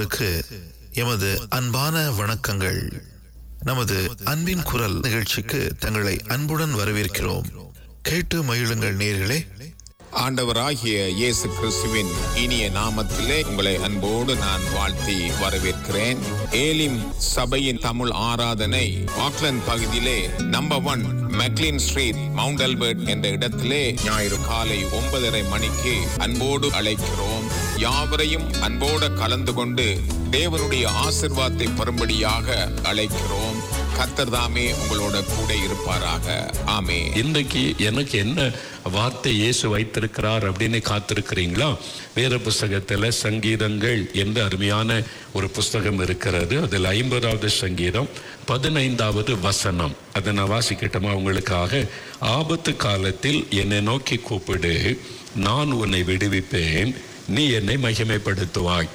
உறவுகளுக்கு எமது அன்பான வணக்கங்கள் நமது அன்பின் குரல் நிகழ்ச்சிக்கு தங்களை அன்புடன் வரவேற்கிறோம் கேட்டு மகிழுங்கள் நேர்களே ஆண்டவராகிய இயேசு கிறிஸ்துவின் இனிய நாமத்திலே உங்களை அன்போடு நான் வாழ்த்தி வரவேற்கிறேன் ஏலிம் சபையின் தமிழ் ஆராதனை ஆக்லண்ட் பகுதியிலே number one McLean Street Mount Albert என்ற இடத்திலே ஞாயிறு காலை ஒன்பதரை மணிக்கு அன்போடு அழைக்கிறோம் யாவரையும் அன்போடு கலந்து கொண்டு தேவனுடைய ஆசிர்வாதத்தை பெறும்படியாக அழைக்கிறோம் கர்த்தர் தாமே உங்களோட கூட இருப்பாராக ஆமே இன்றைக்கு எனக்கு என்ன வார்த்தை இயேசு வைத்திருக்கிறார் அப்படின்னு காத்திருக்கிறீங்களா வேற புஸ்தகத்துல சங்கீதங்கள் என்ற அருமையான ஒரு புஸ்தகம் இருக்கிறது அதில் ஐம்பதாவது சங்கீதம் பதினைந்தாவது வசனம் அதை நான் வாசிக்கட்டுமா உங்களுக்காக ஆபத்து காலத்தில் என்னை நோக்கி கூப்பிடு நான் உன்னை விடுவிப்பேன் நீ என்னை மகிமைப்படுத்துவாய்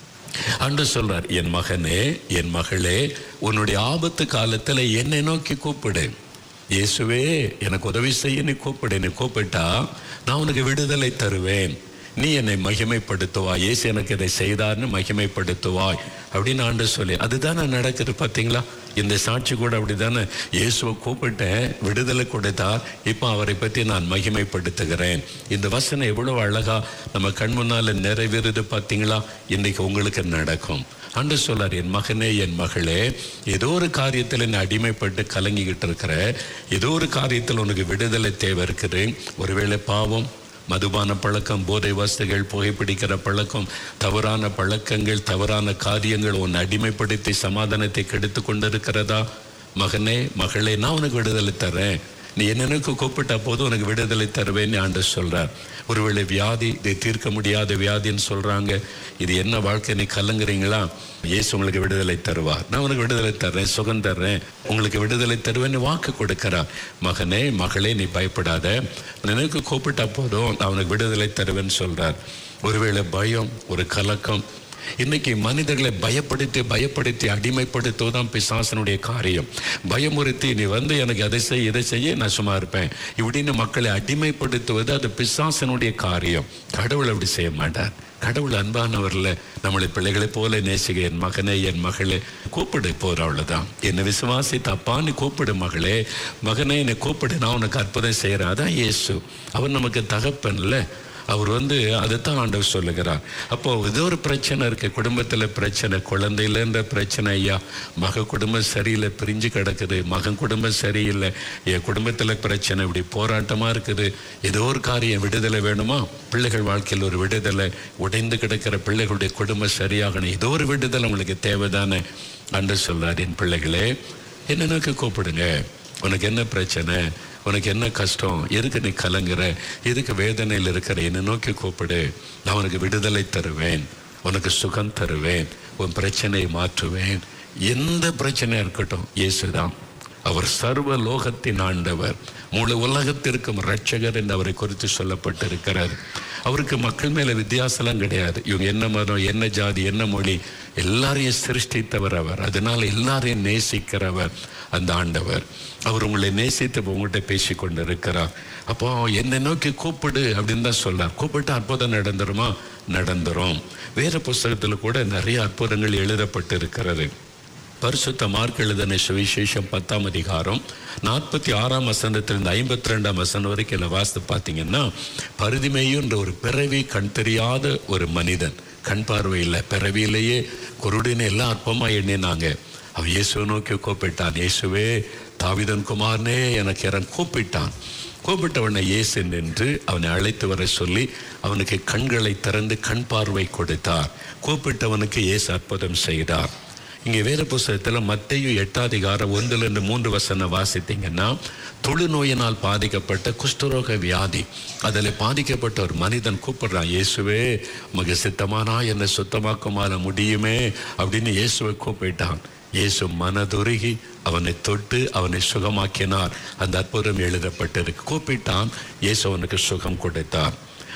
அன்று சொல்றார் என் மகனே என் மகளே உன்னுடைய ஆபத்து காலத்துல என்னை நோக்கி கூப்பிடு இயேசுவே எனக்கு உதவி செய்ய நீ கூப்பிடு நீ கூப்பிட்டா நான் உனக்கு விடுதலை தருவேன் நீ என்னை மகிமைப்படுத்துவாய் இயேசு எனக்கு இதை செய்தார்னு மகிமைப்படுத்துவாய் அப்படின்னு ஆண்டு சொல்லி அதுதானே நடக்குது பார்த்தீங்களா இந்த சாட்சி கூட அப்படிதானே இயேசுவை கூப்பிட்டேன் விடுதலை கொடுத்தார் இப்போ அவரை பற்றி நான் மகிமைப்படுத்துகிறேன் இந்த வசனம் எவ்வளவு அழகா நம்ம கண் முன்னால நிறைவேறுது பார்த்தீங்களா இன்னைக்கு உங்களுக்கு நடக்கும் அன்று சொல்லார் என் மகனே என் மகளே ஏதோ ஒரு காரியத்தில் நீ அடிமைப்பட்டு கலங்கிக்கிட்டு இருக்கிற ஏதோ ஒரு காரியத்தில் உனக்கு விடுதலை தேவை இருக்குது ஒருவேளை பாவம் மதுபான பழக்கம் போதை வசதிகள் புகைப்பிடிக்கிற பழக்கம் தவறான பழக்கங்கள் தவறான காரியங்கள் உன்னை அடிமைப்படுத்தி சமாதானத்தை கெடுத்து கொண்டிருக்கிறதா மகனே மகளே நான் உனக்கு விடுதலை தரேன் நீ என்னென்னக்கு கூப்பிட்டா போதும் உனக்கு விடுதலை தருவேன்னு ஆண்டு சொல்றார் ஒருவேளை வியாதி இதை தீர்க்க முடியாத வியாதின்னு சொல்றாங்க இது என்ன வாழ்க்கை நீ கலங்குறீங்களா இயேசு உங்களுக்கு விடுதலை தருவார் நான் உனக்கு விடுதலை தர்றேன் சுகம் தர்றேன் உங்களுக்கு விடுதலை தருவேன்னு வாக்கு கொடுக்கிறார் மகனே மகளே நீ பயப்படாத நினைக்கு கூப்பிட்டா போதும் நான் உனக்கு விடுதலை தருவேன்னு சொல்றார் ஒருவேளை பயம் ஒரு கலக்கம் இன்னைக்கு மனிதர்களை பயப்படுத்தி பயப்படுத்தி அடிமைப்படுத்துவதுதான் பிசாசனுடைய காரியம் பயமுறுத்தி நீ வந்து எனக்கு அதை செய் இதை செய்ய நான் சும்மா இருப்பேன் இப்படின்னு மக்களை அடிமைப்படுத்துவது அது பிசாசனுடைய காரியம் கடவுள் அப்படி செய்ய மாட்டார் கடவுள் அன்பானவர்ல நம்மளை பிள்ளைகளை போல நேசிக்க என் மகனே என் மகளே கூப்பிடு போற அவ்வளவுதான் என்னை விசுவாசி தப்பான்னு கூப்பிடு மகளே மகனே என்னை கூப்பிடு நான் உனக்கு அற்புதம் செய்யறேன் அதான் இயேசு அவர் நமக்கு தகப்பன்ல அவர் வந்து அதைத்தான் ஆண்டவர் சொல்லுகிறார் அப்போ ஏதோ ஒரு பிரச்சனை இருக்கு குடும்பத்துல பிரச்சனை குழந்தையிலன்ற பிரச்சனை ஐயா மக குடும்பம் சரியில்லை பிரிஞ்சு கிடக்குது மகன் குடும்பம் சரியில்லை என் குடும்பத்துல பிரச்சனை இப்படி போராட்டமா இருக்குது ஏதோ ஒரு காரியம் விடுதலை வேணுமா பிள்ளைகள் வாழ்க்கையில் ஒரு விடுதலை உடைந்து கிடக்கிற பிள்ளைகளுடைய குடும்பம் சரியாகணும் ஏதோ ஒரு விடுதலை உங்களுக்கு தேவைதானே அன்று சொல்றார் என் பிள்ளைகளே என்ன நோக்கி கூப்பிடுங்க உனக்கு என்ன பிரச்சனை உனக்கு என்ன கஷ்டம் எதுக்கு நீ கலங்குற எதுக்கு வேதனையில் இருக்கிற என்னை நோக்கி கூப்பிடு நான் உனக்கு விடுதலை தருவேன் உனக்கு சுகம் தருவேன் உன் பிரச்சனையை மாற்றுவேன் எந்த பிரச்சனையா இருக்கட்டும் இயேசுதான் அவர் சர்வ லோகத்தின் ஆண்டவர் முழு உலகத்திற்கும் ரட்சகர் என்று அவரை குறித்து சொல்லப்பட்டிருக்கிறார் அவருக்கு மக்கள் மேல வித்தியாசம்லாம் கிடையாது இவங்க என்ன மதம் என்ன ஜாதி என்ன மொழி எல்லாரையும் சிருஷ்டித்தவர் அவர் அதனால எல்லாரையும் நேசிக்கிறவர் அந்த ஆண்டவர் அவர் உங்களை நேசித்து உங்கள்கிட்ட பேசி கொண்டு இருக்கிறார் அப்போ என்னை நோக்கி கூப்பிடு அப்படின்னு தான் சொல்றார் கூப்பிட்டு அற்புதம் நடந்துருமா நடந்துரும் வேற புஸ்தகத்துல கூட நிறைய அற்புதங்கள் எழுதப்பட்டு இருக்கிறது பரிசுத்த மார்க் எழுதின சுவிசேஷம் பத்தாம் அதிகாரம் நாற்பத்தி ஆறாம் வசனத்திலிருந்து ஐம்பத்தி ரெண்டாம் வசனம் வரைக்கும் இதில் வாசித்து பார்த்தீங்கன்னா பருதிமேயுன்ற ஒரு பிறவி கண் தெரியாத ஒரு மனிதன் கண் பார்வை இல்லை பிறவியிலேயே குருடின்னு எல்லாம் அற்பமாக எண்ணினாங்க அவன் இயேசுவை நோக்கி கூப்பிட்டான் இயேசுவே தாவிதன் குமாரனே எனக்கு இறன் கூப்பிட்டான் கூப்பிட்டவனை இயேசு நின்று அவனை அழைத்து வர சொல்லி அவனுக்கு கண்களை திறந்து கண் பார்வை கொடுத்தார் கூப்பிட்டவனுக்கு இயேசு அற்புதம் செய்தார் இங்கே வேற புஸ்தகத்தில் மத்தையும் எட்டாதிகாரம் ஒன்றுல இருந்து மூன்று வசனம் வாசித்தீங்கன்னா தொழுநோயினால் பாதிக்கப்பட்ட குஷ்டரோக வியாதி அதில் பாதிக்கப்பட்ட ஒரு மனிதன் கூப்பிடுறான் இயேசுவே மக சித்தமானா என்னை சுத்தமாக்குமாற முடியுமே அப்படின்னு இயேசுவை கூப்பிட்டான் இயேசு மனதுருகி அவனை தொட்டு அவனை சுகமாக்கினார் அந்த அற்புதம் எழுதப்பட்டிருக்கு கூப்பிட்டான் இயேசு அவனுக்கு சுகம் கொடுத்தார்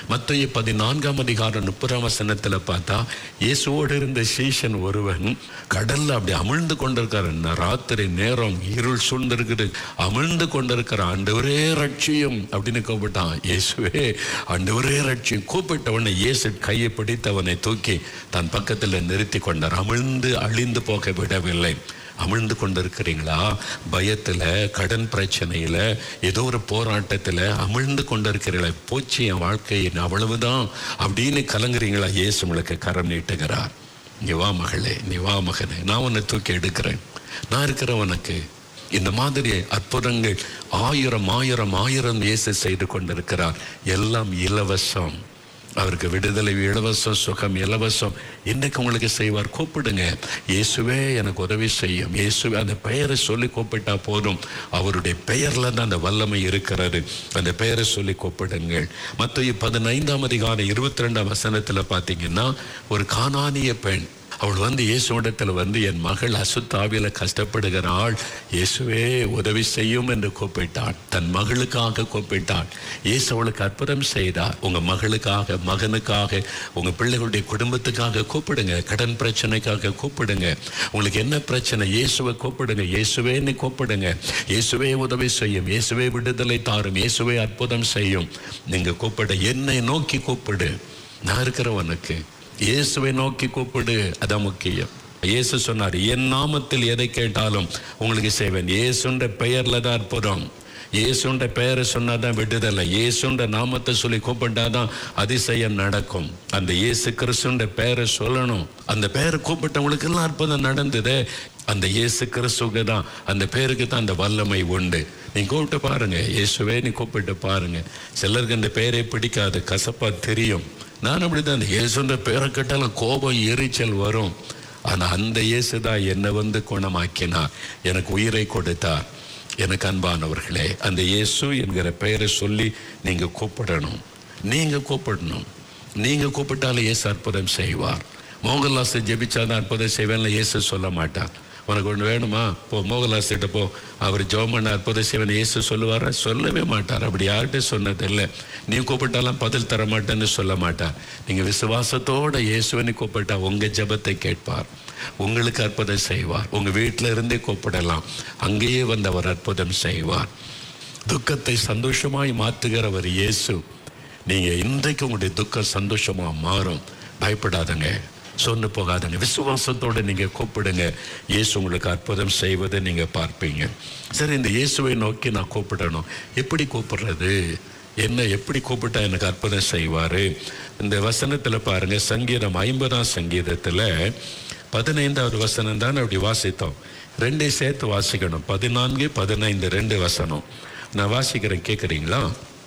மத்திய பதினான்காம் அதிகாரம் முப்பதாம் வசனத்துல பார்த்தா இயேசுவோடு இருந்த சீஷன் ஒருவன் கடல்ல அப்படி அமிழ்ந்து கொண்டிருக்காரு ந- ராத்திரி நேரம் இருள் சூழ்ந்திருக்குது அமிழ்ந்து கொண்டிருக்கிற ஆண்டவரே ரட்சியும் அப்படின்னு கூப்பிட்டான் இயேசுவே ஆண்டவரே ரட்சியும் கூப்பிட்ட உடனே இயேசு கையை பிடித்து அவனை தூக்கி தன் பக்கத்துல நிறுத்தி கொண்டார் அமிழ்ந்து அழிந்து போக விடவில்லை அமிழ்ந்து கொண்டிருக்கிறீங்களா பயத்துல கடன் பிரச்சனையில ஏதோ ஒரு போராட்டத்துல அமிழ்ந்து கொண்டிருக்கிறீங்களா போச்சு என் வாழ்க்கை என்ன அவ்வளவுதான் அப்படின்னு கலங்குறீங்களா இயேசு உங்களுக்கு கரம் நீட்டுகிறார் நீ வா மகளே நீ வா மகனே நான் உன்னை தூக்கி எடுக்கிறேன் நான் இருக்கிறேன் உனக்கு இந்த மாதிரி அற்புதங்கள் ஆயிரம் ஆயிரம் ஆயிரம் இயேசு செய்து கொண்டிருக்கிறார் எல்லாம் இலவசம் அவருக்கு விடுதலை இலவசம் சுகம் இலவசம் இன்னைக்கு உங்களுக்கு செய்வார் கூப்பிடுங்க இயேசுவே எனக்கு உதவி செய்யும் இயேசுவே அந்த பெயரை சொல்லி கூப்பிட்டா போதும் அவருடைய பெயர்ல தான் அந்த வல்லமை இருக்கிறது அந்த பெயரை சொல்லி கூப்பிடுங்கள் மற்ற பதினைந்தாம் அதிகாரம் இருபத்தி ரெண்டாம் வசனத்துல பார்த்தீங்கன்னா ஒரு கானானிய பெண் அவள் வந்து இயேசுவிடத்தில் வந்து என் மகள் அசுத்தாவில கஷ்டப்படுகிறாள் இயேசுவே உதவி செய்யும் என்று கூப்பிட்டாள் தன் மகளுக்காக கூப்பிட்டாள் இயேசு அவளுக்கு அற்புதம் செய்தார் உங்க மகளுக்காக மகனுக்காக உங்க பிள்ளைகளுடைய குடும்பத்துக்காக கூப்பிடுங்க கடன் பிரச்சனைக்காக கூப்பிடுங்க உங்களுக்கு என்ன பிரச்சனை இயேசுவை கூப்பிடுங்க இயேசுவேன்னு கூப்பிடுங்க இயேசுவே உதவி செய்யும் இயேசுவே விடுதலை தாரும் இயேசுவே அற்புதம் செய்யும் நீங்க கூப்பிட என்னை நோக்கி கூப்பிடு நான் இருக்கிறவனுக்கு இயேசுவை நோக்கி கூப்பிடு அதான் முக்கியம் இயேசு சொன்னார் என் நாமத்தில் எதை கேட்டாலும் உங்களுக்கு செய்வேன் இயேசுன்ற பெயர்ல தான் அற்புதம் இயேசுன்ற பெயரை சொன்னாதான் விடுதலை இயேசுன்ற நாமத்தை சொல்லி கூப்பிட்டாதான் அதிசயம் நடக்கும் அந்த இயேசு கிறிஸ்துன்ற பெயரை சொல்லணும் அந்த பெயரை கூப்பிட்டவங்களுக்கு எல்லாம் அற்புதம் நடந்தது அந்த இயேசு கிறிஸ்துக்கு தான் அந்த பேருக்கு தான் அந்த வல்லமை உண்டு நீ கூப்பிட்டு பாருங்க இயேசுவே நீ கூப்பிட்டு பாருங்க சிலருக்கு அந்த பெயரே பிடிக்காது கசப்பா தெரியும் நான் அப்படிதான் அந்த இயேசுன்ற பேரை கேட்டாலும் கோபம் எரிச்சல் வரும் ஆனா அந்த இயேசு தான் என்னை வந்து குணமாக்கினார் எனக்கு உயிரை கொடுத்தார் எனக்கு அன்பானவர்களே அந்த இயேசு என்கிற பெயரை சொல்லி நீங்க கூப்பிடணும் நீங்க கூப்பிடணும் நீங்க கூப்பிட்டாலே இயேசு அற்புதம் செய்வார் மோகன்லாஸ் ஜெபிச்சாதான் அற்புதம் செய்வேன்ல இயேசு சொல்ல மாட்டார் உனக்கு ஒன்று வேணுமா போ மோகன்லாஸ் கிட்ட போ அவர் ஜெபம் பண்ண அற்புதம் செய்வேன் இயேசு சொல்லுவாரா சொல்லவே மாட்டார் அப்படி யார்கிட்ட சொன்னதில்லை நீ கூப்பிட்டாலாம் பதில் தர மாட்டேன்னு சொல்ல மாட்டார் நீங்க விசுவாசத்தோட இயேசுவனை கூப்பிட்டா உங்க ஜெபத்தை கேட்பார் உங்களுக்கு அற்புதம் செய்வார் உங்க வீட்டில இருந்தே கூப்பிடலாம் அங்கேயே வந்து அவர் அற்புதம் செய்வார் துக்கத்தை சந்தோஷமாய் மாற்றுகிறவர் இயேசு நீங்க இன்றைக்கு உங்களுடைய துக்கம் சந்தோஷமா மாறும் பயப்படாதங்க சொன்னு போகாதங்க விசுவாசத்தோட நீங்க கூப்பிடுங்க இயேசு உங்களுக்கு அற்புதம் செய்வதை நீங்க பார்ப்பீங்க சரி இந்த இயேசுவை நோக்கி நான் கூப்பிடணும் எப்படி கூப்பிடுறது என்ன எப்படி கூப்பிட்டா எனக்கு அற்புதம் செய்வாரு இந்த வசனத்துல பாருங்க சங்கீதம் ஐம்பதாம் சங்கீதத்துல பதினைந்தாவது வசனம் தான் அப்படி வாசித்தோம் ரெண்டை சேர்த்து வாசிக்கணும் பதினான்கு பதினைந்து ரெண்டு வசனம் நான் வாசிக்கிறேன் கேட்குறீங்களா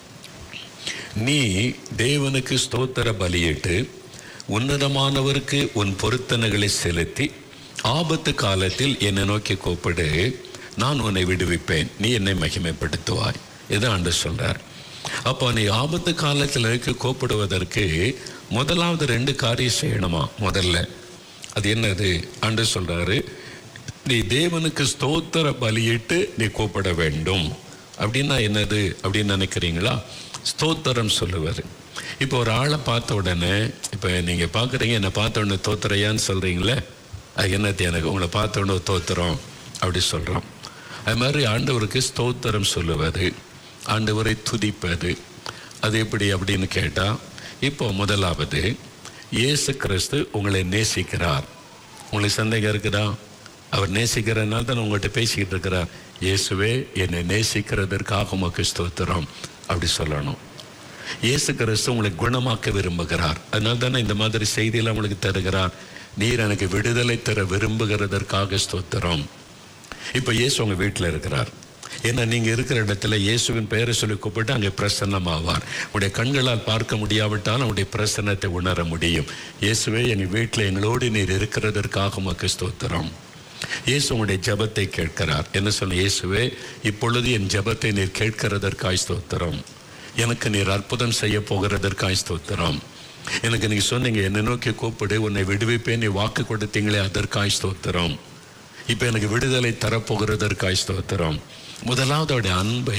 நீ தேவனுக்கு ஸ்தோத்திர பலியிட்டு உன்னதமானவருக்கு உன் பொருத்தனைகளை செலுத்தி ஆபத்து காலத்தில் என்னை நோக்கி கூப்பிடு நான் உன்னை விடுவிப்பேன் நீ என்னை மகிமைப்படுத்துவாய் இது ஆண்டு சொல்றார் அப்போ நீ ஆபத்து காலத்தில் இருக்க கூப்பிடுவதற்கு முதலாவது ரெண்டு காரியம் செய்யணுமா முதல்ல அது என்னது ஆண்டு சொல்றாரு நீ தேவனுக்கு ஸ்தோத்திர பலியிட்டு நீ கூப்பிட வேண்டும் அப்படின்னா என்னது அப்படின்னு நினைக்கிறீங்களா ஸ்தோத்திரம் சொல்லுவார் இப்போ ஒரு ஆளை பார்த்த உடனே இப்போ நீங்கள் பார்க்குறீங்க என்னை பார்த்த உடனே தோத்துறையான்னு சொல்கிறீங்களே அது என்னது எனக்கு உங்களை பார்த்த உடனே தோத்துறோம் அப்படி சொல்கிறோம் அது மாதிரி ஆண்டவருக்கு ஸ்தோத்திரம் சொல்லுவது ஆண்டவரை துதிப்பது அது எப்படி அப்படின்னு கேட்டால் இப்போ முதலாவது இயேசு கிறிஸ்து உங்களை நேசிக்கிறார் உங்களுக்கு சந்தேகம் இருக்குதா அவர் நேசிக்கிறதுனால தான் உங்கள்கிட்ட பேசிக்கிட்டு இருக்கிறார் இயேசுவே என்னை நேசிக்கிறதற்காக உமக்கு ஸ்தோத்திரம் அப்படி சொல்லணும் இயேசு கிறிஸ்து உங்களை குணமாக்க விரும்புகிறார் அதனால தானே இந்த மாதிரி செய்தியெல்லாம் உங்களுக்கு தருகிறார் நீர் எனக்கு விடுதலை தர விரும்புகிறதற்காக ஸ்தோத்திரம் இப்போ இயேசு உங்க வீட்டில் இருக்கிறார் ஏன்னா நீங்க இருக்கிற இடத்துல இயேசுவின் பெயரை சொல்லி கூப்பிட்டு அங்கே பிரசன்னமாவார் உடைய கண்களால் பார்க்க முடியாவிட்டாலும் அவருடைய பிரசன்னத்தை உணர முடியும் இயேசுவே எங்க வீட்டில் எங்களோடு நீர் இருக்கிறதற்காக உமக்கு ஸ்தோத்திரம் இயேசு உங்களுடைய ஜெபத்தை கேட்கிறார் என்ன சொன்ன இயேசுவே இப்பொழுது என் ஜெபத்தை நீர் கேட்கிறதற்காய் ஸ்தோத்திரம் எனக்கு நீர் அற்புதம் செய்ய போகிறதற்காய் ஸ்தோத்திரம் எனக்கு நீங்க சொன்னீங்க என்னை நோக்கி கூப்பிடு உன்னை விடுவிப்பேன் நீ வாக்கு கொடுத்தீங்களே அதற்காய் ஸ்தோத்திரம் இப்போ எனக்கு விடுதலை தரப்போகிறதற்காய் ஸ்தோத்திரம் முதலாவது அவருடைய அன்பை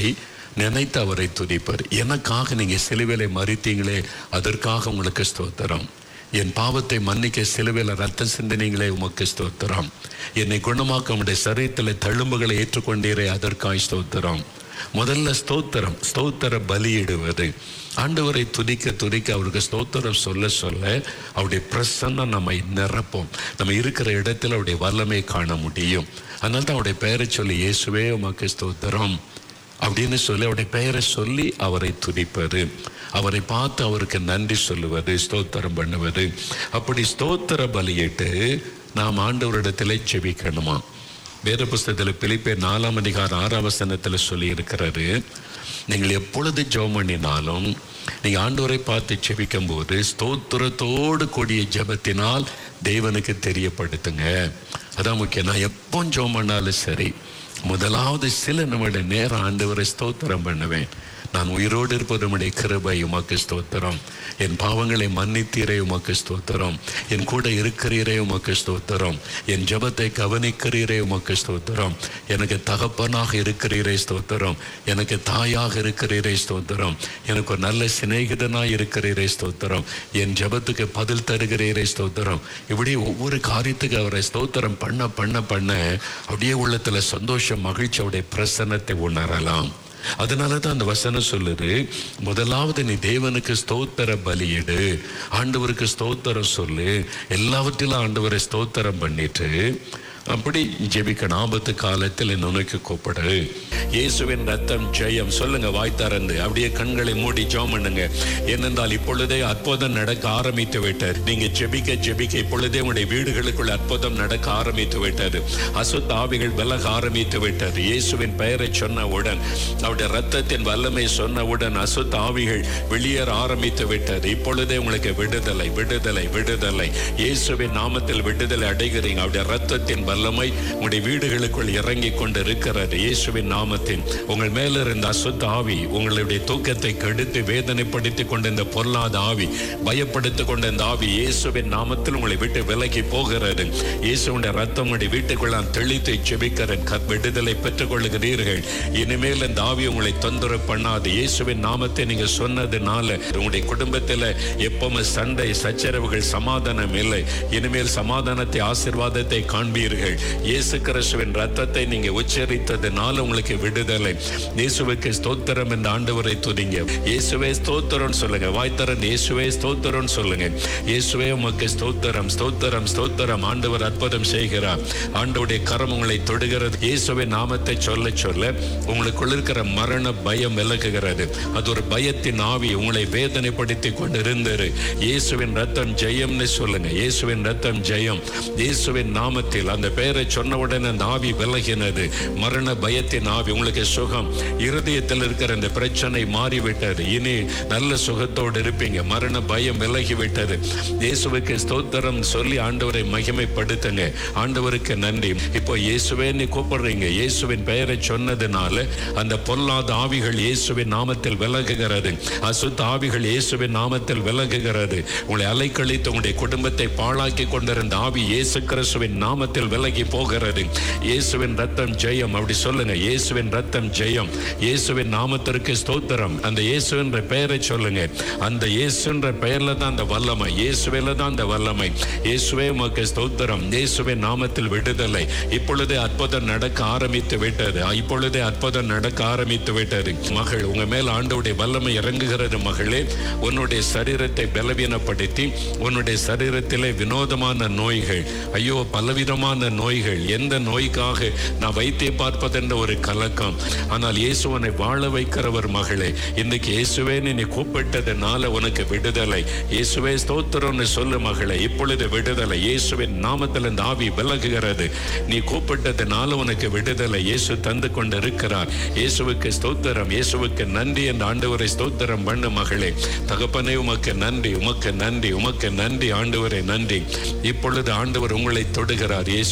நினைத்து அவரை துதிப்பர் எனக்காக நீங்க சிலுவையிலே மறித்தீங்களே அதற்காக உங்களுக்கு ஸ்தோத்திரம் என் பாவத்தை மன்னிக்க சிலுவையில் ரத்தம் சிந்தினீங்களே உமக்கு ஸ்தோத்திரம் என்னை குணமாக்க உடைய சரீரத்தில் தழும்புகளை ஏற்றுக்கொண்டீரே அதற்காய் ஸ்தோத்திரம் முதல்ல ஸ்தோத்திரம் ஸ்தோத்திர பலியிடுவது ஆண்டவரை துதிக்க துதிக்க அவருக்கு ஸ்தோத்திரம் சொல்ல சொல்ல அவருடைய பிரசன்னம் நம்மை நிரப்பும் நம்ம இருக்கிற இடத்துல அவருடைய வல்லமை காண முடியும் அதனால தான் அவருடைய பெயரை சொல்லி இயேசுவே உமக்கு ஸ்தோத்திரம் அப்படின்னு சொல்லி அவருடைய பெயரை சொல்லி அவரை துதிப்பது அவரை பார்த்து அவருக்கு நன்றி சொல்லுவது ஸ்தோத்திரம் பண்ணுவது அப்படி ஸ்தோத்திர பலியிட்டு நாம் ஆண்டவரிடத்திலே செபிக்கணுமா வேத புஸ்தகத்தில் பிலிப்பே நாலாம் அதிகாரம் ஆறாம் வசனத்தில் சொல்லி இருக்கிறாரு நீங்கள் எப்பொழுது ஜெபம் பண்ணினாலும் நீங்கள் ஆண்டவரை பார்த்து செபிக்கும் போது ஸ்தோத்திரத்தோடு கூடிய ஜெபத்தினால் தேவனுக்கு தெரியப்படுத்துங்க அதான் முக்கியம் நான் எப்போ ஜெபம் பண்ணாலும் சரி முதலாவது சில நம்முடைய நேரம் ஆண்டவரை ஸ்தோத்திரம் பண்ணுவேன் நான் உயிரோடு இருப்பது உம்முடைய கிருபை உமக்கு ஸ்தோத்திரம் என் பாவங்களை மன்னித்தீரே உமக்கு ஸ்தோத்திரம் என் கூட இருக்கிறீரே உமக்கு ஸ்தோத்திரம் என் ஜெபத்தை கவனிக்கிறீரே உமக்கு ஸ்தோத்திரம் எனக்கு தகப்பனாக இருக்கிறீரே ஸ்தோத்திரம் எனக்கு தாயாக இருக்கிறீரே ஸ்தோத்திரம் எனக்கு ஒரு நல்ல சிநேகிதனாக இருக்கிறீரே ஸ்தோத்திரம் என் ஜெபத்துக்கு பதில் தருகிறீரே ஸ்தோத்திரம் இப்படி ஒவ்வொரு காரியத்துக்கு அவரை ஸ்தோத்திரம் பண்ண பண்ண பண்ண அப்படியே உள்ளத்துல சந்தோஷம் மகிழ்ச்சி அவருடைய பிரசன்னத்தை உணரலாம் அதனால தான் அந்த வசனம் சொல்லுது முதலாவது நீ தேவனுக்கு ஸ்தோத்திர பலியிடு ஆண்டவருக்கு ஸ்தோத்திரம் சொல்லு எல்லாவற்றிலும் ஆண்டவரை ஸ்தோத்திரம் பண்ணிட்டு அப்படி ஜெபிக்கணும் ஆபத்து காலத்தில் நுணைக்கு கூப்பிடு இயேசுவின் ரத்தம் ஜெயம் சொல்லுங்க வாய் திறந்து அப்படியே கண்களை மூடி ஜெபம் பண்ணுங்க ஏனென்றால் இப்பொழுதே அற்புதம் நடக்க ஆரம்பித்து விட்டது நீங்க ஜெபிக்க ஜெபிக்க இப்பொழுதே உங்களுடைய வீடுகளுக்குள் அற்புதம் நடக்க ஆரம்பித்து விட்டது அசுத்த ஆவிகள் விலக ஆரம்பித்து விட்டது இயேசுவின் பெயரை சொன்னவுடன் அவருடைய ரத்தத்தின் வல்லமை சொன்னவுடன் அசுத்த ஆவிகள் வெளியேற ஆரம்பித்து விட்டது இப்பொழுதே உங்களுக்கு விடுதலை விடுதலை விடுதலை இயேசுவின் நாமத்தில் விடுதலை அடைகிறீங்க அவருடைய ரத்தத்தின் வல்லமை உங்களுடைய வீடுகளுக்குள் இறங்கி கொண்டு இருக்கிறது இயேசுவின் நாமத்தின் உங்கள் மேல இருந்த அசுத்த ஆவி உங்களுடைய தூக்கத்தை கெடுத்து வேதனைப்படுத்தி கொண்ட இந்த பொருளாத ஆவி பயப்படுத்தி கொண்ட இந்த ஆவி இயேசுவின் நாமத்தில் உங்களை விட்டு விலகி போகிறது இயேசுடைய ரத்தம் உங்களுடைய வீட்டுக்குள் நான் தெளித்து செபிக்கிறேன் கத் விடுதலை பெற்றுக் கொள்ளுகிறீர்கள் இனிமேல் இந்த ஆவி உங்களை தொந்தரவு பண்ணாது இயேசுவின் நாமத்தை நீங்க சொன்னதுனால உங்களுடைய குடும்பத்தில் எப்பவுமே சண்டை சச்சரவுகள் சமாதானம் இல்லை இனிமேல் சமாதானத்தை ஆசிர்வாதத்தை காண்பீர்கள் இயேசு கிறிஸ்துவின் ரத்தத்தை நீங்க உச்சரித்ததுனால உங்களுக்கு விடுதலை இயேசுவுக்கு ஸ்தோத்திரம் இந்த ஆண்டவரை துதிங்க இயேசுவே ஸ்தோத்திரம் சொல்லுங்க வாய்த்தரன் இயேசுவே ஸ்தோத்திரம் சொல்லுங்க இயேசுவே உமக்கு ஸ்தோத்திரம் ஸ்தோத்திரம் ஸ்தோத்திரம் ஆண்டவர் அற்புதம் செய்கிறார் ஆண்டவருடைய கரம் உங்களை தொடுகிறது இயேசுவின் நாமத்தை சொல்ல சொல்ல உங்களுக்குள்ள இருக்கிற மரண பயம் விலகுகிறது அது ஒரு பயத்தின் ஆவி உங்களை வேதனைப்படுத்தி கொண்டு இருந்தது இயேசுவின் ரத்தம் ஜெயம்னு சொல்லுங்க இயேசுவின் ரத்தம் ஜெயம் இயேசுவின் நாமத்தில் அந்த பெயரை சொன்னவுடன் அந்த ஆவி விலகினது மரண பயத்தின் ஆவி உங்களுக்கு சுகம் இருதயத்தில் இருக்கிற அந்த பிரச்சனை மாறிவிட்டது இனி நல்ல சுகத்தோடு இருப்பீங்க மரண பயம் விலகி விட்டது இயேசுவுக்கு ஸ்தோத்திரம் சொல்லி ஆண்டவரை மகிமைப்படுத்துங்க ஆண்டவருக்கு நன்றி இப்போ இயேசுவே நீ கூப்பிடுறீங்க இயேசுவின் பெயரை சொன்னதுனால அந்த பொல்லாத ஆவிகள் இயேசுவின் நாமத்தில் விலகுகிறது அசுத்த ஆவிகள் இயேசுவின் நாமத்தில் விலகுகிறது உங்களை அலைக்கழித்து உங்களுடைய குடும்பத்தை பாழாக்கி கொண்டிருந்த ஆவி இயேசு கிறிஸ்துவின் நாமத்தில் விலகி போகிறது இயேசுவின் ரத்தம் ஜெயம் அப்படி சொல்லுங்க இயேசுவின் ரத்தம் ஜெயம் இயேசுவின் நாமத்திற்கு ஸ்தோத்திரம் அந்த இயேசுன்ற பெயரை சொல்லுங்க அந்த இயேசுன்ற பெயர்ல தான் அந்த வல்லமை இயேசுவில தான் அந்த வல்லமை இயேசுவே உமக்கு ஸ்தோத்திரம் இயேசுவின் நாமத்தில் விடுதலை இப்பொழுதே அற்புதம் நடக்க ஆரம்பித்து விட்டது இப்பொழுதே அற்புதம் நடக்க ஆரம்பித்து விட்டது மகள் உங்க மேல் ஆண்டவுடைய வல்லமை இறங்குகிறது மகளே உன்னுடைய சரீரத்தை பலவீனப்படுத்தி உன்னுடைய சரீரத்திலே வினோதமான நோய்கள் ஐயோ பலவிதமான நோய்கள் எந்த நோய்க்காக நான் வைத்திய பார்ப்பதென்ற ஒரு கலக்கம் ஆனால் இயேசுவனை வாழ வைக்கிறவர் மகளே இன்னைக்கு இயேசுவே நீ கூப்பிட்டதுனால உனக்கு விடுதலை இயேசுவே ஸ்தோத்திரம்னு சொல்லு மகளே இப்பொழுது விடுதலை இயேசுவின் நாமத்தில் இந்த ஆவி விலகுகிறது நீ கூப்பிட்டதுனால உனக்கு விடுதலை இயேசு தந்து கொண்டு இருக்கிறார் இயேசுவுக்கு ஸ்தோத்திரம் இயேசுவுக்கு நன்றி என்ற ஆண்டவரை ஸ்தோத்திரம் பண்ணு மகளே தகப்பனே உமக்கு நன்றி உமக்கு நன்றி உமக்கு நன்றி ஆண்டவரே நன்றி இப்பொழுது ஆண்டவர் உங்களை தொடுகிறார் இயேசுவே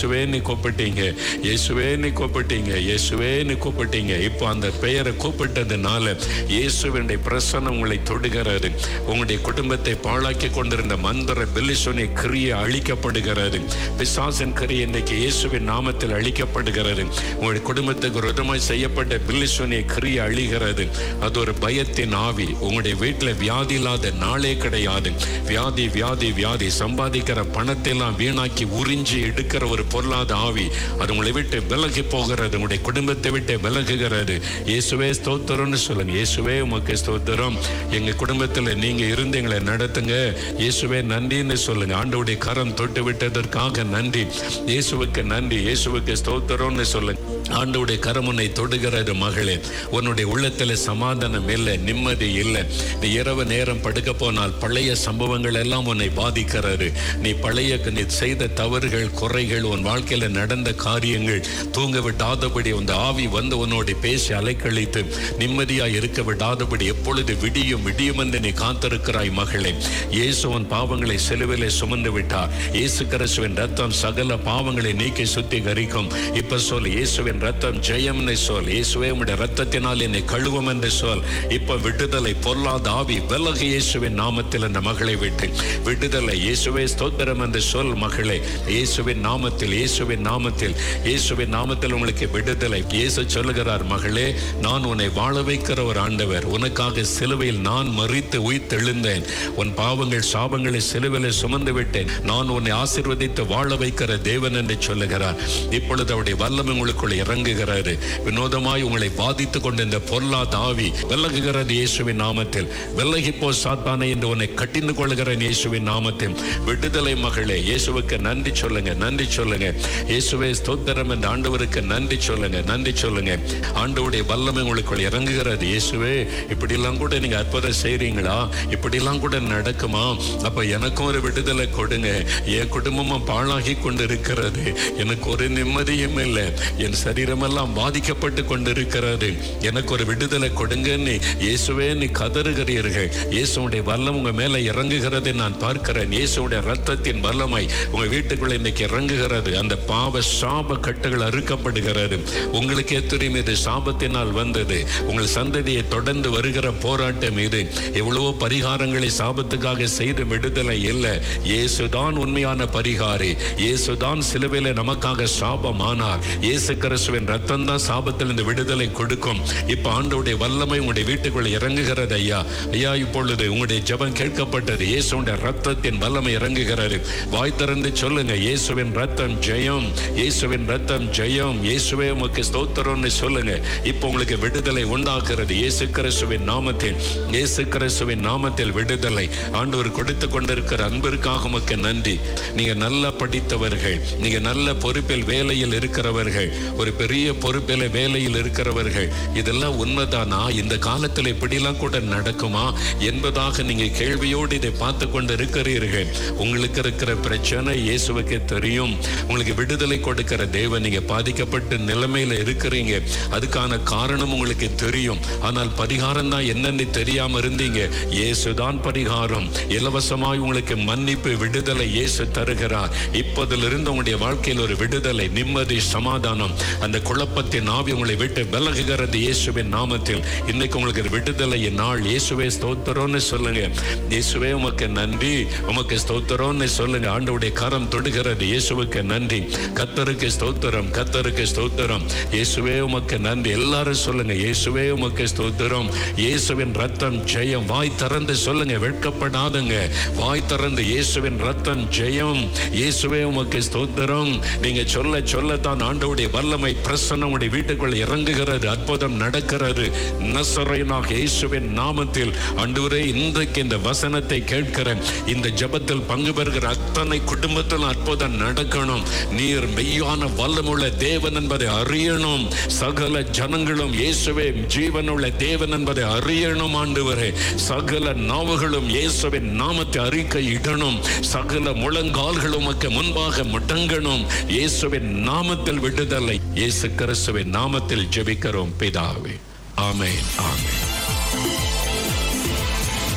இயேசுவே நீ கூப்பிட்டீங்க இயேசுவே நீ கூப்பிட்டீங்க இயேசுவே நீ கூப்பிட்டீங்க இப்போ அந்த பெயரை கூப்பிட்டதுனால இயேசுவினுடைய பிரசனம் உங்களை தொடுகிறது உங்களுடைய குடும்பத்தை பாழாக்கி கொண்டிருந்த மந்திர பெலிசோனி கிரியை அழிக்கப்படுகிறது பிசாசின் கிரியை இன்றைக்கு இயேசுவின் நாமத்தில் அழிக்கப்படுகிறது உங்களுடைய குடும்பத்துக்கு விரோதமாய் செய்யப்பட்ட பில்லிசோனிய கிரியை அழிகிறது அது ஒரு பயத்தின் ஆவி உங்களுடைய வீட்டில் வியாதி இல்லாத நாளே கிடையாது வியாதி வியாதி வியாதி சம்பாதிக்கிற பணத்தை எல்லாம் வீணாக்கி உறிஞ்சி எடுக்கிற ஒரு பொருளாத ஆவி அது உங்களை விட்டு விலகி போகிறது உங்களுடைய குடும்பத்தை விட்டு விலகுகிறது இயேசுவே ஸ்தோத்திரம்னு சொல்லுங்க இயேசுவே உமக்கு ஸ்தோத்திரம் எங்க குடும்பத்தில் நீங்க இருந்து எங்களை நடத்துங்க இயேசுவே நன்றின்னு சொல்லுங்க ஆண்டவுடைய கரம் தொட்டு விட்டதற்காக நன்றி இயேசுவுக்கு நன்றி இயேசுவுக்கு ஸ்தோத்திரம்னு சொல்லுங்க ஆண்டவுடைய கரம் உன்னை தொடுகிறது மகளே உன்னுடைய உள்ளத்துல சமாதானம் இல்லை நிம்மதி இல்லை நீ இரவு நேரம் படுக்க போனால் பழைய சம்பவங்கள் எல்லாம் உன்னை பாதிக்கிறது நீ பழைய நீ செய்த தவறுகள் குறைகள் உன் வாழ்க்கையில நடந்த காரியங்கள் தூங்க விடாதபடி அந்த ஆவி வந்து உன்னோட பேசி அலைக்கழித்து நிம்மதியாய் இருக்க விடாதபடி எப்பொழுது விடியும் விடியும் என்று நீ காத்திருக்கிறாய் மகளே இயேசு உன் பாவங்களை சிலுவிலே சுமந்து விட்டார் இயேசு கிறிஸ்துவின் ரத்தம் சகல பாவங்களை நீக்கி சுத்திகரிக்கும் இப்ப சொல் இயேசுவின் ரத்தம் ஜெயம்னு சொல் இயேசுவே உம்முடைய ரத்தத்தினால் என்னை கழுவும் என்று சொல் இப்ப விடுதலை பொல்லாத ஆவி விலகு இயேசுவின் நாமத்தில் அந்த மகளை விட்டு விடுதலை இயேசுவே ஸ்தோத்திரம் என்று சொல் மகளே இயேசுவின் நாமத்தில் இயேசுவின் நாமத்தில் இயேசுவின் நாமத்தில் உங்களுக்கு விடுதலை இயேசு சொல்லுகிறார் மகளே நான் உன்னை வாழ வைக்கிற ஒரு ஆண்டவர் உனக்காக சிலுவையில் நான் மறித்து உயிர்த்தெழுந்தேன் உன் பாவங்கள் சாபங்களை சிலுவையில் சுமந்து விட்டேன் நான் உன்னை ஆசீர்வதித்து வாழ வைக்கிற தேவன் என்று சொல்லுகிறார் இப்பொழுது அவருடைய வல்லமை உங்களுக்குள் இறங்குகிறது வினோதமாய் உங்களை பாதித்துக் கொண்ட இந்த பொல்லாத ஆவி விலகுகிறது இயேசுவின் நாமத்தில் விலகி போ சாத்தானே என்று உன்னை கட்டிந்து கொள்கிறேன் இயேசுவின் நாமத்தில் விடுதலை மகளே இயேசுவுக்கு நன்றி சொல்லுங்க நன்றி சொல்லுங்க இயேசுவே ஸ்தோத்திரம் என்ற ஆண்டவருக்கு நன்றி சொல்லுங்க நன்றி சொல்லுங்க ஆண்டவருடைய வல்லமை உங்களுக்குள் இறங்குகிறது இயேசுவே இப்படிலாம் கூட நீங்க அற்புதம் செய்றீங்களா இப்படிலாம் கூட நடக்குமா அப்ப எனக்கும் ஒரு விடுதலை கொடுங்க என் குடும்பமும் பாழாகி கொண்டு இருக்கிறது எனக்கு ஒரு நிம்மதியும் இல்லை என் சரீரமெல்லாம் பாதிக்கப்பட்டு கொண்டிருக்கிறது எனக்கு ஒரு விடுதலை கொடுங்கன்னு இயேசுவே நீ கதறுகிறீர்கள் இயேசுடைய வல்லம் உங்க மேல இறங்குகிறதை நான் பார்க்கிறேன் இயேசுடைய ரத்தத்தின் வல்லமை உங்க வீட்டுக்குள்ள இன்னைக்கு இறங்குகிறது அந்த பாவ சாப கட்டுகள் அறுக்கப்படுகிறது உங்களுக்கே தெரியும் இது சாபத்தினால் வந்தது உங்கள் சந்ததியை தொடர்ந்து வருகிற போராட்டம் இது எவ்வளவோ பரிகாரங்களை சாபத்துக்காக செய்த விடுதலை இல்லை இயேசுதான் உண்மையான பரிகாரி இயேசுதான் சிலுவையில நமக்காக சாபமானார் இயேசு கிறிஸ்துவின் ரத்தம் தான் சாபத்தில் இந்த விடுதலை கொடுக்கும் இப்ப ஆண்டவுடைய வல்லமை உங்களுடைய வீட்டுக்குள்ள இறங்குகிறது ஐயா ஐயா இப்பொழுது உங்களுடைய ஜெபம் கேட்கப்பட்டது இயேசுடைய ரத்தத்தின் வல்லமை இறங்குகிறது வாய் திறந்து சொல்லுங்க இயேசுவின் ரத்தம் ஜெயம் இயேசுவின் ரத்தம் ஜெயம் இயேசுவே உமக்கு ஸ்தோத்திரம்னு சொல்லுங்க இப்போ உங்களுக்கு விடுதலை உண்டாக்குறது இயேசு கிறிஸ்துவின் நாமத்தில் இயேசு கிறிஸ்துவின் நாமத்தில் விடுதலை ஆண்டவர் கொடுத்து கொண்டிருக்கிற அன்பிற்காக உமக்கு நன்றி நீங்க நல்லா படித்தவர்கள் நீங்க நல்ல பொறுப்பில் வேலையில் இருக்கிறவர்கள் ஒரு பெரிய பொறுப்பில் வேலையில் இருக்கிறவர்கள் இதெல்லாம் உண்மைதானா இந்த காலத்தில் இப்படிலாம் கூட நடக்குமா என்பதாக நீங்க கேள்வியோடு இதை பார்த்து கொண்டு இருக்கிறீர்கள் உங்களுக்கு இருக்கிற பிரச்சனை இயேசுவுக்கு தெரியும் உங்களுக்கு விடுதலை கொடுக்கிற தேவன் நீங்க பாதிக்கப்பட்ட நிலைமையில இருக்கிறீங்க அதுக்கான காரணம் உங்களுக்கு தெரியும் ஆனால் பரிகாரம் தான் என்னன்னு தெரியாம இருந்தீங்க இயேசுதான் பரிகாரம் இலவசமாய் உங்களுக்கு மன்னிப்பு விடுதலை இயேசு தருகிறார் இப்போதிலிருந்து உங்களுடைய வாழ்க்கையில் ஒரு விடுதலை நிம்மதி சமாதானம் அந்த குழப்பத்தின் ஆவி உங்களை விட்டு விலகுகிறது இயேசுவின் நாமத்தில் இன்னைக்கு உங்களுக்கு ஒரு விடுதலை நாள் இயேசுவே ஸ்தோத்திரம்னு சொல்லுங்க இயேசுவே உமக்கு நன்றி உமக்கு ஸ்தோத்திரம்னு சொல்லுங்க ஆண்டவுடைய கரம் தொடுகிறது இயேசுவுக்கு நன்றி கத்தருக்கு ஸ்தோத்திரம் கத்தருக்கு ஸ்தோத்திரம் இயேசுவே உமக்கு நன்றி எல்லாரும் சொல்லுங்க இயேசுவே உமக்கு ஸ்தோத்திரம் இயேசுவின் ரத்தம் ஜெயம் வாய் திறந்து சொல்லுங்க வெட்கப்படாதுங்க வாய் திறந்து இயேசுவின் ரத்தம் ஜெயம் இயேசுவே உமக்கு ஸ்தோத்திரம் நீங்க சொல்ல சொல்லத்தான் ஆண்டவுடைய வல்லமை பிரசன்னம் உடைய வீட்டுக்குள்ள இறங்குகிறது அற்புதம் நடக்கிறது நசரைனாக இயேசுவின் நாமத்தில் ஆண்டவரே இன்றைக்கு இந்த வசனத்தை கேட்கிறேன் இந்த ஜெபத்தில் பங்கு பெறுகிற அத்தனை குடும்பத்தில் அற்புதம் நடக்கணும் நீர் மெய்யான வல்லமுள்ள தேவன் என்பதை அறியணும் சகல ஜனங்களும் இயேசுவே ஜீவனுள்ள தேவன் என்பதை அறியணும் ஆண்டவரே சகல நாவுகளும் இயேசுவின் நாமத்தை அறிக்கை இடணும் சகல முழங்கால்களும் உமக்கு முன்பாக முடங்கணும் இயேசுவின் நாமத்தில் விடுதலை இயேசு கிறிஸ்துவின் நாமத்தில் ஜெபிக்கிறோம் பிதாவே ஆமென் ஆமென்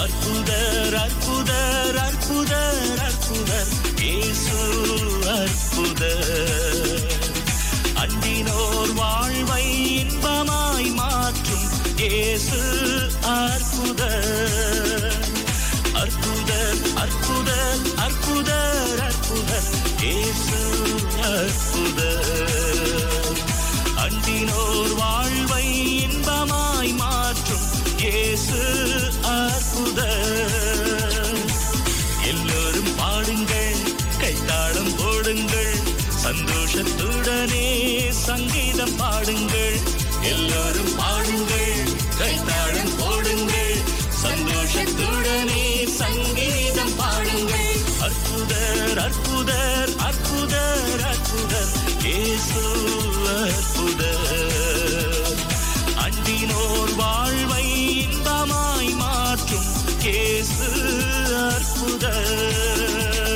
அற்புதர் அற்புதர் அற்புதர் அற்புதர் இயேசு அற்புதர் அன்பினோர் வாழ்வை இன்பமாய் மாற்றும் இயேசு அற்புதர் அற்புதர் அற்புதர் அற்புதர் அற்புதர் இயேசு அற்புதர் அன்பினோர் வாழ்வை இன்பமாய் மாற்றும் இயேசு அற்புதர் எல்லோரும் பாடுங்கள் கைத்தாளம் போடுங்கள் சந்தோஷத்துடனே சங்கீதம் பாடுங்கள் எல்லோரும் பாடுங்கள் கைத்தாளம் போடுங்கள் சந்தோஷத்துடனே சங்கீதம் பாடுங்கள் அற்புதர் அற்புதர் அற்புதர் அற்புதர் இயேசு அற்புதர் அன்பினோர் வாழ்வை இன்பமாய் மாற்றும் இயேசு அற்புதர்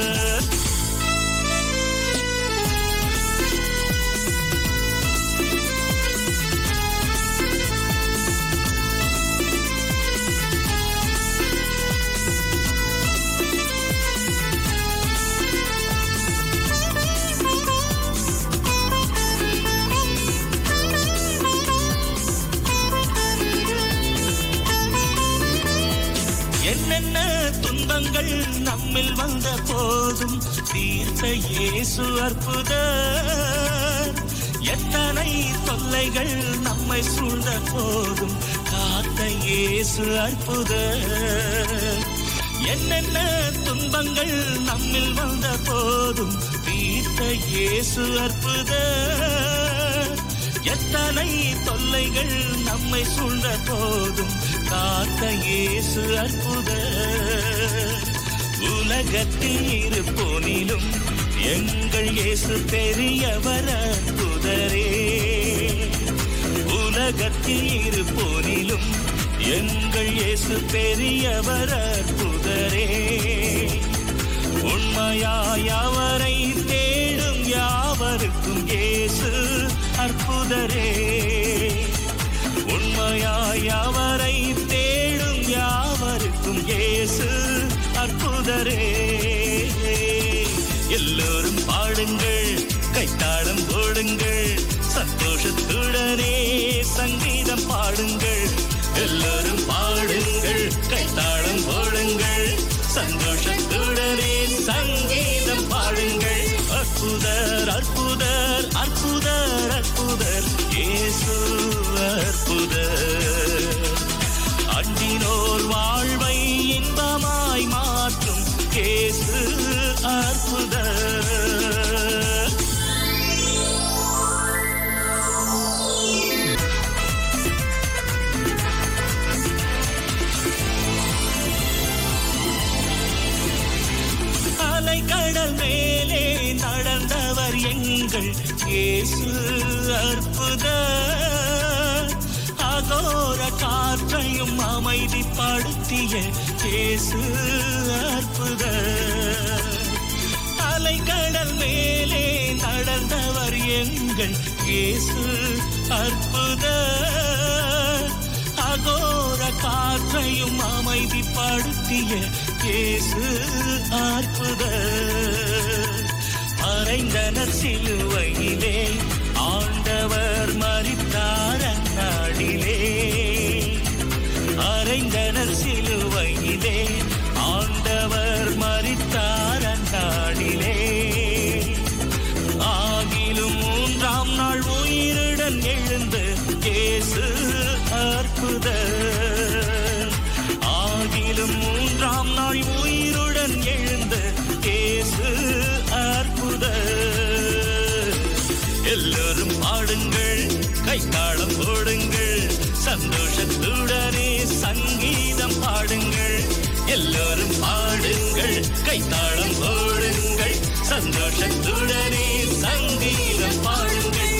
என்னென்ன துன்பங்கள் நம்மில் வந்த போதும் தீர்த்த இயேசு அற்புதர் எத்தனை தொல்லைகள் நம்மை சூழ்ந்த போதும் காத்த இயேசு அற்புதர் என்னென்ன துன்பங்கள் நம்மில் வந்த போதும் தீர்த்த இயேசு அற்புதர் எத்தனை தொல்லைகள் நம்மை சூழ்ந்த போதும் காத்த இயேசு அற்புதர் உலகத்தில் இருப்போனிலும் எங்கள் இயேசு பெரியவர் அற்புதரே உலகத்தில் இருப்போனிலும் எங்கள் இயேசு பெரியவர் அற்புதரே உண்மையாய் அவரை தேடும் யாவருக்கும் இயேசு அற்புதரே உண்மையாய் அவரை தேடும் யாவருக்கும் இயேசு அற்புதரே எல்லோரும் பாடுங்கள் கைத்தாளம் போடுங்கள் சந்தோஷத்துடனே சங்கீதம் பாடுங்கள் எல்லோரும் பாடுங்கள் கைத்தாளம் போடுங்கள் சந்தோஷத்துடனே சங்கீதம் பாடுங்கள் அற்புதர் அற்புதர் அற்புதர் அற்புதர் இயேசு அற்புதர் அன்பினோர் வாழ்வை இன்பமாய் மாற்றும் இயேசு அற்புதர் அலைக்கடல் மேலே நடந்தவர் எங்கள் இயேசு அற்புதர் அகோர காற்றையும் அமைதிப்படுத்திய இயேசு அற்புதர் அலைக்கடல் மேலே நடந்தவர் எங்கள் இயேசு அற்புதர் அகோர காற்றையும் அமைதிப்படுத்திய இயேசு அற்புதர் மறைந்தனர் சிலுவையிலே ஆண்டவர் மறித்தார் அந்நாடிலே அறைந்தனர் சிலுவையிலே ஆண்டவர் மறித்தார் அந்நாடிலே ஆகிலும் மூன்றாம் நாள் உயிருடன் எழுந்து இயேசு அற்புதர் ஆகிலும் மூன்றாம் நாள் உயிருடன் எழுந்து இயேசு அற்புதர் எல்லோரும் பாடுங்கள் கைத்தாளம் போடுங்கள் சந்தோஷத்துடனே சங்கீதம் பாடுங்கள் எல்லோரும் பாடுங்கள் கைத்தாளம் போடுங்கள் சந்தோஷத்துடனே சங்கீதம் பாடுங்கள்